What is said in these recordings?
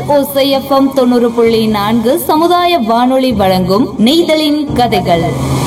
கடல் ஓசை எஃப்எம் தொண்ணூறு புள்ளி நான்கு சமுதாய வானொலி வழங்கும் நெய்தலின் கதைகள்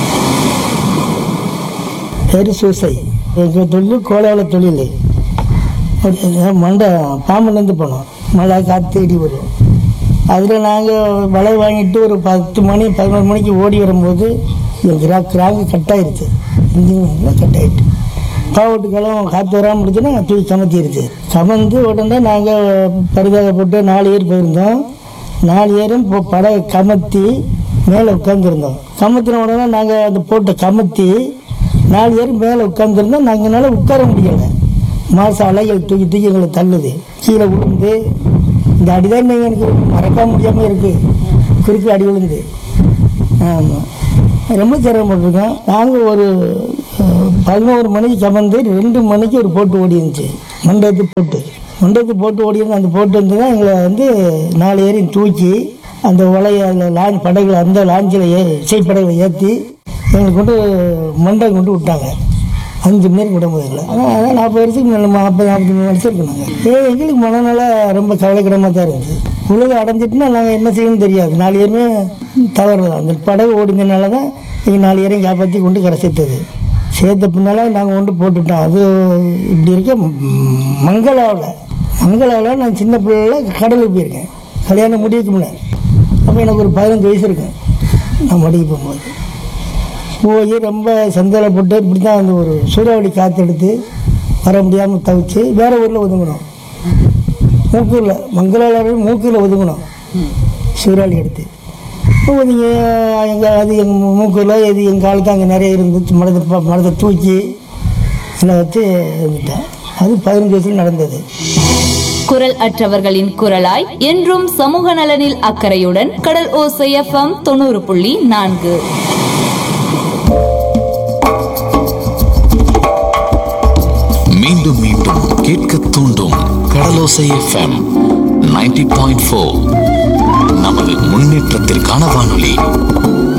பேர் சூசை எங்கள் தொழில் கோலாவில் தொழில் ஒரு மண்டை பாம்புலேருந்து போனோம் மழை காற்று இடி வரும் அதில் நாங்கள் வலை வாங்கிட்டு ஒரு பத்து மணி பதினோரு மணிக்கு ஓடி வரும்போது என் கிரா கிராங்கு கட் ஆயிருச்சு இன்ஜின் கட் ஆயிட்டு பாவட்டுக்கெல்லாம் காற்று வராமல் இருந்துச்சுன்னா தூக்கி கமத்திருச்சு கமந்து உடனே நாங்கள் பரிதாக போட்டு நாலு ஏர் போயிருந்தோம் நாலு ஏரும் இப்போ படகை கமத்தி மேலே உட்காந்துருந்தோம் கமத்தின உடனே நாங்கள் அந்த போட்டை கமத்தி நாலு பேர் மேலே உட்காந்துருந்தோம் நாங்கள் என்னால் உட்கார முடியலை மாசம் அலைகள் தூக்கி தூக்கி எங்களை தள்ளுது கீழே விழுந்து இந்த அடிதான் நீங்கள் எனக்கு மறக்க முடியாமல் இருக்குது குறுக்கு அடி விழுந்து ஆமாம் ரொம்ப சிரமப்பட்டிருக்கோம் நாங்கள் ஒரு அஹ், பதினோரு மணிக்கு கமந்து ரெண்டு மணிக்கு ஒரு போட்டு ஓடி இருந்துச்சு மண்டபத்து போட்டு மண்டபத்து போட்டு ஓடி இருந்து அந்த போட்டு வந்து தான் எங்களை வந்து நாலு ஏரையும் தூக்கி அந்த உலைய அதில் லாஞ்ச் படகுல அந்த லாஞ்சில் ஏ இசைப்படகுல ஏற்றி எங்களை கொண்டு மண்டபம் கொண்டு விட்டாங்க அஞ்சு பேர் விட முடியல ஆனால் அதான் நாற்பது வருஷத்துக்கு மேலே நாற்பது நாற்பத்தி மூணு வருஷம் இருக்கணுங்க ஏ எங்களுக்கு மனநல ரொம்ப கவலைக்கிடமாக தான் இருந்துச்சு உலக அடைஞ்சிட்டுனா நாங்கள் என்ன செய்யணும்னு தெரியாது நாலு பேருமே தவறு தான் அந்த படகு ஓடினதுனால தான் எங்கள் நாலு பேரையும் காப்பாற்றி கொண்டு கரை சேர்த்தது சேர்த்த பின்னால் நாங்கள் கொண்டு போட்டுட்டோம் அது இப்படி இருக்க ம், மங்களாவில் மங்களாவில் நான் சின்ன பிள்ளைல கடலுக்கு போயிருக்கேன் கல்யாணம் முடிவுக்கு முன்னாடி அப்போ எனக்கு ஒரு பதினஞ்சு வயசு இருக்கேன் நான் மடிக்கு போகும்போது போய் ரொம்ப சந்தோஷப்பட்டு இப்படி தான் அந்த ஒரு சூறாவளி காற்று எடுத்து வர முடியாமல் தவிச்சு வேற ஊரில் ஒதுங்கணும் மூக்கூரில் மங்களாவில் மூக்கூரில் ஒதுங்கணும் சூறாவளி எடுத்து ஒதுங்கி எங்கள் அது எங்கள் மூக்கூரில் இது எங்கள் ஆளுக்கு அங்கே நிறைய இருந்துச்சு மரத்தை ப- மரத்தை தூக்கி எல்லாம் வச்சு இருந்துட்டேன் அது பதினஞ்சு வயசுல நடந்தது குரல் அற்றவர்களின் குரலாய் என்றும் சமூக நலனில் அக்கறையுடன் கடல் ஓசை எஃப்எம் தொண்ணூறு புள்ளி நான்கு மீண்டும் மீண்டும் கேட்க தூண்டும் கடலோசை எஃப்எம் 90.4 பாயிண்ட் நமது முன்னேற்றத்திற்கான வானொலி